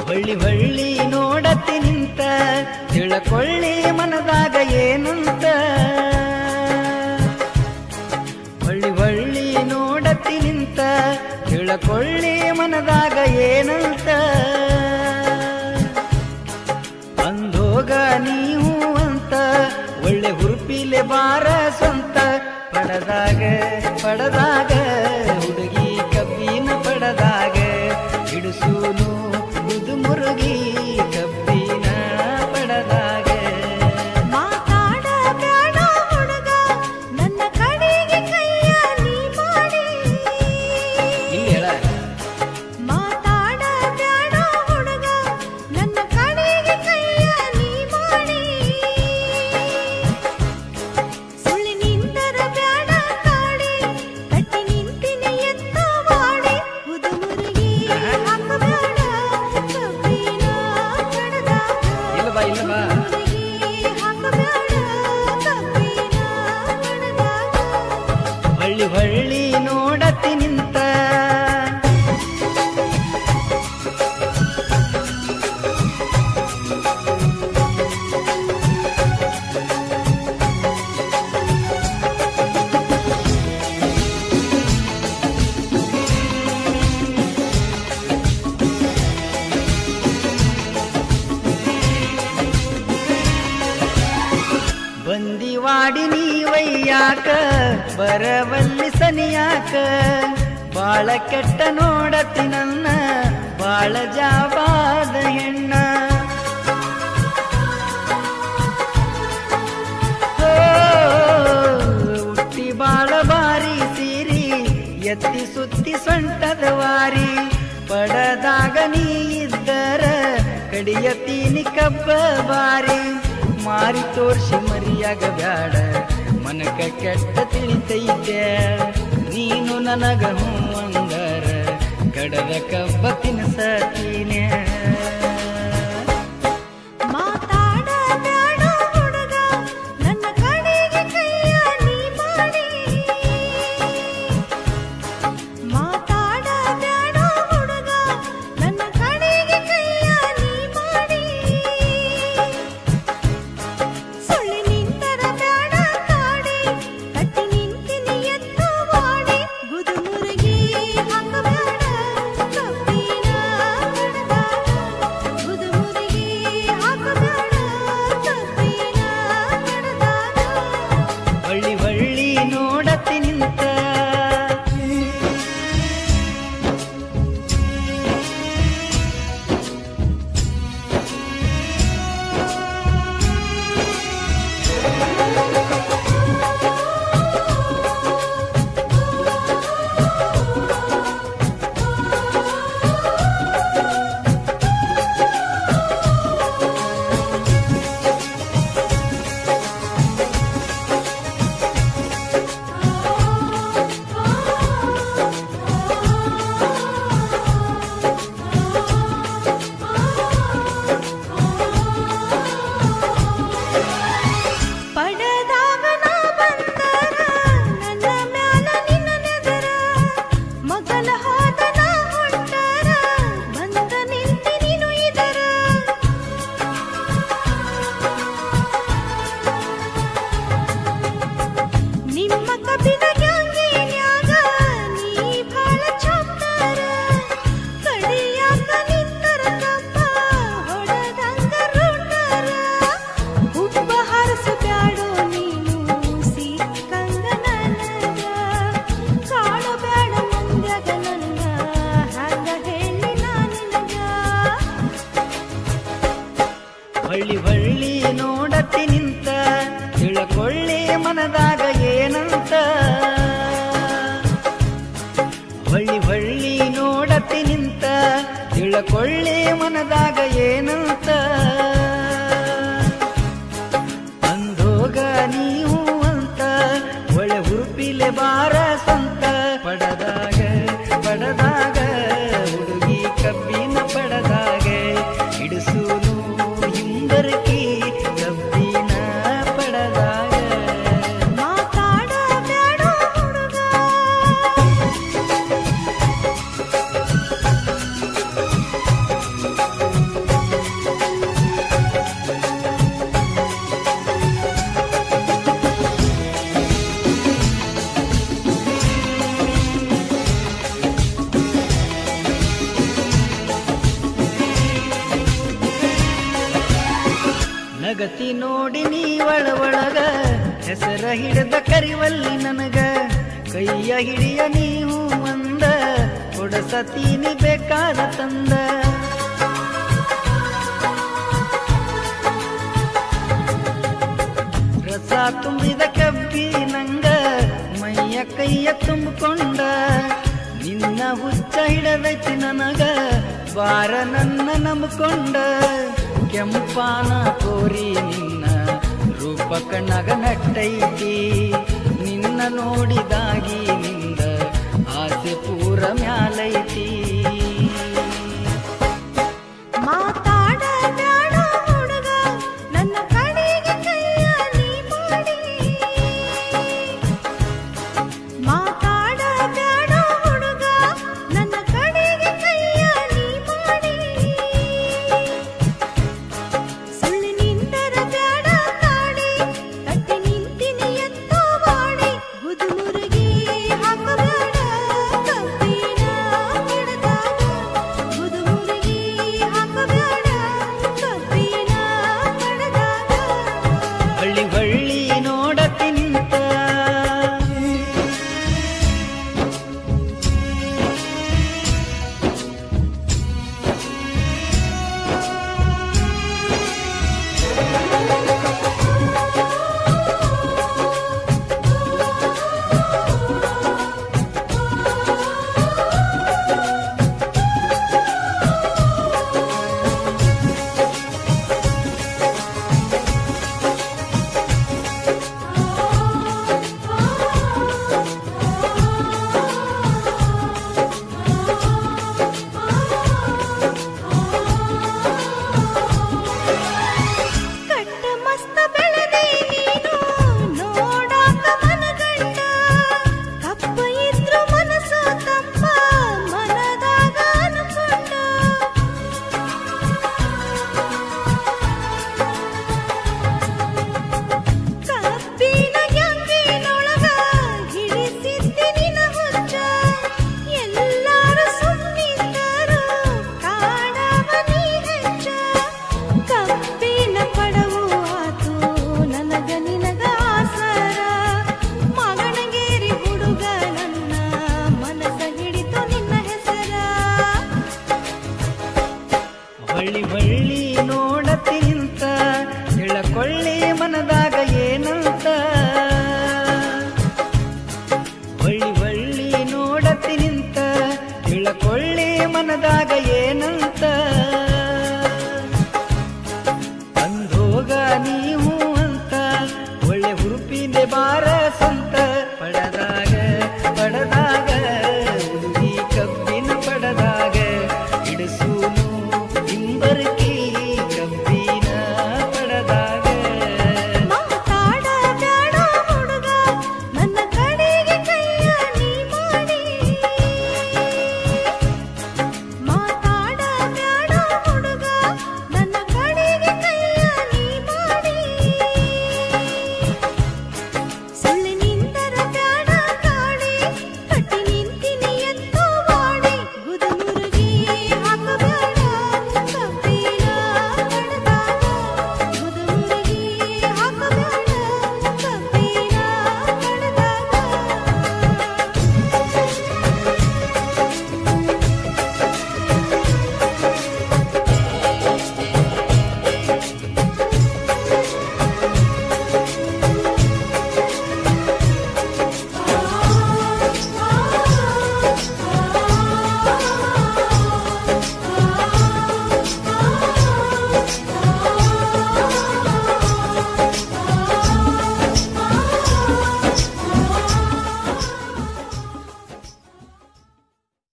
ಹೊಳ್ಳಿ ಹೊಳ್ಳಿ ನೋಡತಿ ನಿಂತ ತಿಳಕೊಳ್ಳಿ ಮನದಾಗ ಏನಂತ ಹೊಳ್ಳಿ ಹೊಳ್ಳಿ ನೋಡತಿ ನಿಂತ ತಿಳಕೊಳ್ಳಿ ಮನದಾಗ ಏನಂತ ಅಂದೋಗ ನೀವು ಅಂತ ಒಳ್ಳೆ ಹುರುಪಿಲೆ ಬಾರ ಸ್ವಂತ ಪಡದಾಗ ಪಡದಾಗ ಹುಡುಗಿ ಕಬ್ಬಿನ ಪಡದಾಗ ಹಿಡಿಸೂನು ಮುದು ಮುರುಗಿ ಕಬ್ಬಿನ ಪಡದಾಗ ಮಾತಾಡ ಬ್ಯಾಡ ಹುಡುಗ ನನ್ನ ಕಡೆಗೆ ಕೈಯ ನೀ ಮಾಡಿ ಇಲ್ಲಿ ಹೇಳ ಮಾತಾಡ ಬ್ಯಾಡ ಹುಡುಗ ನನ್ನ ಕಡೆಗೆ ಕೈಯ ನೀ ಮಾಡಿ ಸುಳ್ಳಿ ನಿಂತರ ಬ್ಯಾಡ ಕಾಡಿ ಕಟ್ಟಿ ನಿಂತಿನಿ ಎತ್ತ ಮಾಡಿ ಉದು ಮುರುಗಿ ಹಾಕಬೇಡ ಕಬ್ಬಿನ ಕಡದಾಗ ಇಲ್ಲವಾ ಇಲ್ಲವಾ ಹೊಳ್ಳಿ ಹೊಳ್ಳಿ ನೋಡತಿ ನಿಂತ ಬಂದಿವಾಡಿ ನೀವಯ್ಯಾಕ ಬರವಲ್ಲಿ ಸನಿಯಾಕ ಬಾಳ ಕೆಟ್ಟ ನೋಡತಿ ನನ್ನ ಬಾಳ ಜಾವಾದ ಹೆಣ್ಣ ಓ, ಹುಟ್ಟಿ ಬಾಳ ಬಾರಿ ಸೀರಿ ಎತ್ತಿ ಸುತ್ತಿ ಸೊಂಟದ ವಾರಿ ಪಡದಾಗ ನೀ ಇದ್ದರ ಕಡಿಯತೀನಿ ಕಬ್ಬ ಬಾರಿ ಮಾರಿ ತೋರ್ಸಿ ಮರಿಯಾಗ ಬ್ಯಾಡ ಮನಕ ಕೆಟ್ಟ ತಿಳಿತೈತೆ ನೀನು ನನಗ ಹೂ ಅಂದರ ಕಡದ ಕಬ್ಬ ತಿನ್ಸತೀನೆ ಮಾತಾಡ ಬ್ಯಾಡ ಹುಡುಗ ನನ್ನ ಕಡೆಗೆ ಕೈಯ ನೀ ಮಾಡಿ ಮಾತಾಡ ಬ್ಯಾಡ ಹುಡುಗ ನನ್ನ ಕಡೆಗೆ ಕೈಯ ನೀ ಮಾಡಿ ಸುಳ್ಳಿ ನಿಂತರ ಬ್ಯಾಡ ಕಾಡಿ ಕಟ್ಟಿ ನಿಂತಿನಿ ಎತ್ತ ಮಾಡಿ ಗುದು ಮುರುಗಿ ಹಾಕಬೇಡ ಕಬ್ಬಿನ ಕಡದಾಗ ಗುದು ಮುರುಗಿ ಹಾಕಬೇಡ ಕಬ್ಬಿನ ಕಡದಾಗ ಹೊಳ್ಳಿ ಹೊಳ್ಳಿ ನೋಡತಿ ನಿಂತ ಪಡದಾಗ ನಾ ಬಂದರ ನನ್ನ ಮ್ಯಾಲ ನಿನ್ನ ನೆದರ ಮಗಲ ಹೋದ ನಾ ಹೊಂಟರ ಬಂದ ನಿಂತಿ ನೀನು ಇದರ ನಿಮ್ಮ ಕಬ್ಬಿನ ಗ್ಯಾಂಗಿನ್ಯಾಗ ನೀ ಭಾಳ ಚಪ್ಪರ ಕಡಿಯಾಕ ನಿಂತರ ಕಬ್ಬ ಹೊಡದಂಗ ರೂಟರ ಹುಬ್ಬ ಹರಸು ಬ್ಯಾಡೋ ನೀನು ಸಿಕ್ಕಂಗ ನನಗ ಕಾಳು ಬ್ಯಾಡ ಮಂದ್ಯಾಗ ನನಗ ಹಂಗ ಹೇಳಿ ನಾ ನಿನಗ ಹೊಳ್ಳಿ ಹೊಳ್ಳಿ ನೋಡತಿ ನಿಂತ ತಿಳ್ಕೊಳ್ಳಿ ಮನದಾಗ ಏನಂತ ಹೊಳ್ಳಿ ಹೊಳ್ಳಿ ನೋಡತಿ ನಿಂತ ತಿಳ್ಕೊಳ್ಳಿ ಮನದಾಗ ಏನಂತ ಅಂದೋಗ ನೀವು ಅಂತ ಒಳ್ಳೆ ಹುರುಪಿಲೆ ಬಾರ ಸ್ವಂತ ಪಡದಾಗ ಪಡದಾಗ ಹುಡುಗಿ ಕಬ್ಬಿನ ಪಡದಾಗ ಹಿಡಿಸೂನು ಹಿಂದರಕಿ ಕಬ್ಬಿನ ಪಡದಾಗ ಮಾತಾಡ ಬ್ಯಾಡ ಹುಡುಗ ಪ್ರಗತಿ ನೋಡಿ ನೀ ಒಳ ಒಳಗ ಹೆಸರ ಹಿಡಿದ ಕರಿವಲ್ಲಿ ನನಗ ಕೈಯ ಹಿಡಿಯ ನೀವು ಅಂದ ಕೊಡಸತೀನಿ ಬೇಕಾದ ತಂದ ರಸ ತುಂಬಿದ ಕಬ್ಬಿ ನಂಗ ಮೈಯ ಕೈಯ ತುಂಬಿಕೊಂಡ ನಿನ್ನ ಹುಚ್ಚ ಹಿಡದೈತಿ ನನಗ ಬಾರ ನನ್ನ ನಂಬಿಕೊಂಡ ಕೆಂಪಾನ ಕೋರಿ ನಿನ್ನ ರೂಪ ಕಣ್ಣಗ ನಟ್ಟೈತಿ ನಿನ್ನ ನೋಡಿದಾಗಿ ನಿಂದ ಆಸೆ ಪೂರ ಮ್ಯಾಲೈತಿ ಮಾತಾಡ ಬ್ಯಾಡ ಹುಡುಗ ನನ್ನ ಕಡೆಗೆ ಕೈಯ ನೀ ಮಾಡಿ ಮಾತಾಡ ಬ್ಯಾಡ ಹುಡುಗ ನನ್ನ ಕಡೆಗೆ ಕೈಯ ನೀ ಮಾಡಿ ಸುಳ್ಳು ನಿಂದರ ಬ್ಯಾಡ ಕಾಡಿ ತಟ್ಟಿ ನಿಂತಿನಿ ಎತ್ತ ಮಾಡಿ ಗುದುಮುರುಗಿ ಹಾಕಬೇಡ ಕಬ್ಬಿನ ಗಿಡದಾಗ ಗುದುಮುರುಗಿ ಹಾಕಬೇಡ ಕಬ್ಬಿನ ಗಿಡದಾಗ ಹಳ್ಳಿ ಹಳ್ಳಿ ನೋಡತಿಂತ ಕಟ್ಟ ಮಸ್ತ ಬೆಳೆದೆ ನೀನು ನೋಡಾಕ ಮನಗಂಡ ಕಪ್ಪ ಇದ್ರು ಮನಸ್ಸು ತಪ್ಪ ಮನದಾಗ ಅನ್ಕೊಂಡ ಕಬ್ಬಿನ ಗ್ಯಾಂಗಿನೊಳಗ ಹಿಡಿಸಿದ್ದೆ ನಿನ ಹುಚ್ಚ ಎಲ್ಲಾರು ಸುಮ್ನಿದ್ದರು ಕಾಡವ ನೀ ಹೆಚ್ಚ ಕಬ್ಬಿನ ಪಡವು ಆತು ನನಗ ನಿನಗ ಆಸರ ಮಗನಗೇರಿ ಹುಡುಗ ನನ್ನ ಮನಸ ಹಿಡಿತು ನಿನ್ನ ಹೆಸರ ಹಳ್ಳಿ ಹಳ್ಳಿ ನೋಡತಿಂತ